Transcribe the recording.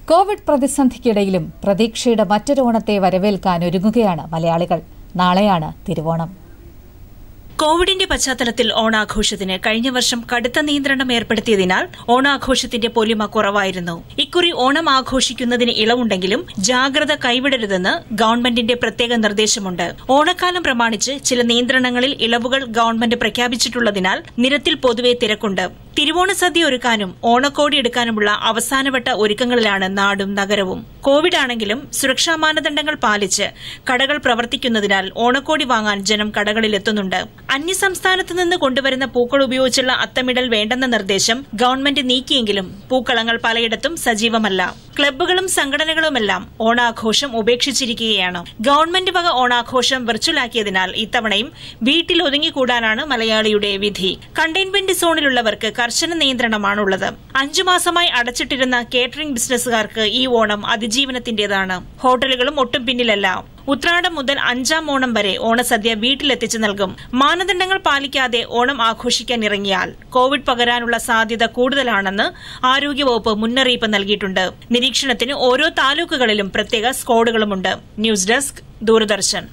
Covid പ്രതിസന്ധിക്കിടയിലും പ്രതീക്ഷയുടെ മറ്റൊരു ഓണത്തെ വരവേൽക്കാൻ ഒരുങ്ങുകയാണ് മലയാളികൾ നാളെയാണ് തിരുവോണം കോവിഡിന്റെ പശ്ചാത്തലത്തിൽ ഓണാഘോഷത്തിന് കഴിഞ്ഞ വർഷം കടുത്ത നിയന്ത്രണം ഏർപ്പെടുത്തിയതിനാൽ ഓണാഘോഷത്തിന്റെ പൊലിമ കുറവായിരുന്നു ഇക്കുറി ഓണം ആഘോഷിക്കുന്നതിന് ഇളവുണ്ടെങ്കിലും ജാഗ്രത കൈവിടരുതെന്ന് ഗവൺമെന്റിന്റെ പ്രത്യേക നിർദ്ദേശമുണ്ട് ഓണക്കാലം പ്രമാണിച്ച് ചില നിയന്ത്രണങ്ങളിൽ ഇളവുകൾ ഗവൺമെന്റ് പ്രഖ്യാപിച്ചിട്ടുള്ളതിനാൽ നിരത്തിൽ പൊതുവെ തിരക്കുണ്ട് തിരുവോണ സദ്യ ഒരുക്കാനും ഓണക്കോടി എടുക്കാനുമുള്ള അവസാനവട്ട ഒരുക്കങ്ങളിലാണ് നാടും നഗരവും കോവിഡ് ആണെങ്കിലും സുരക്ഷാ മാനദണ്ഡങ്ങൾ പാലിച്ച് കടകൾ പ്രവർത്തിക്കുന്നതിനാൽ ഓണക്കോടി വാങ്ങാൻ ജനം കടകളിലെത്തുന്നുണ്ട് അന്യസംസ്ഥാനത്ത് നിന്ന് കൊണ്ടുവരുന്ന പൂക്കൾ ഉപയോഗിച്ചുള്ള അത്തമിടൽ വേണ്ടെന്ന നിർദ്ദേശം ഗവൺമെന്റ് നീക്കിയെങ്കിലും പൂക്കളങ്ങൾ പലയിടത്തും സജീവമല്ല ക്ലബ്ബുകളും സംഘടനകളുമെല്ലാം ഓണാഘോഷം ഉപേക്ഷിച്ചിരിക്കുകയാണ് ഗവൺമെന്റ് വക ഓണാഘോഷം വെർച്വലാക്കിയതിനാൽ ഇത്തവണയും വീട്ടിൽ ഒതുങ്ങിക്കൂടാനാണ് മലയാളിയുടെ വിധി കണ്ടെയ്ൻമെന്റ് സോണിലുള്ളവർക്ക് കർശന നിയന്ത്രണമാണുള്ളത് അഞ്ചു മാസമായി അടച്ചിട്ടിരുന്ന കേറ്ററിംഗ് ബിസിനസ്സുകാർക്ക് ഈ ഓണം അതിജീവനത്തിന്റേതാണ് ഹോട്ടലുകളും ഒട്ടും പിന്നിലല്ല ഉത്രാടം മുതൽ അഞ്ചാം ഓണം വരെ ഓണസദ്യ വീട്ടിലെത്തിച്ചു നൽകും മാനദണ്ഡങ്ങൾ പാലിക്കാതെ ഓണം ആഘോഷിക്കാൻ ഇറങ്ങിയാൽ കോവിഡ് പകരാനുള്ള സാധ്യത കൂടുതലാണെന്ന് ആരോഗ്യവകുപ്പ് മുന്നറിയിപ്പ് നൽകിയിട്ടുണ്ട് നിരീക്ഷണത്തിന് ഓരോ താലൂക്കുകളിലും പ്രത്യേക സ്ക്വാഡുകളുമുണ്ട് ന്യൂസ് ഡെസ്ക് ദൂരദർശൻ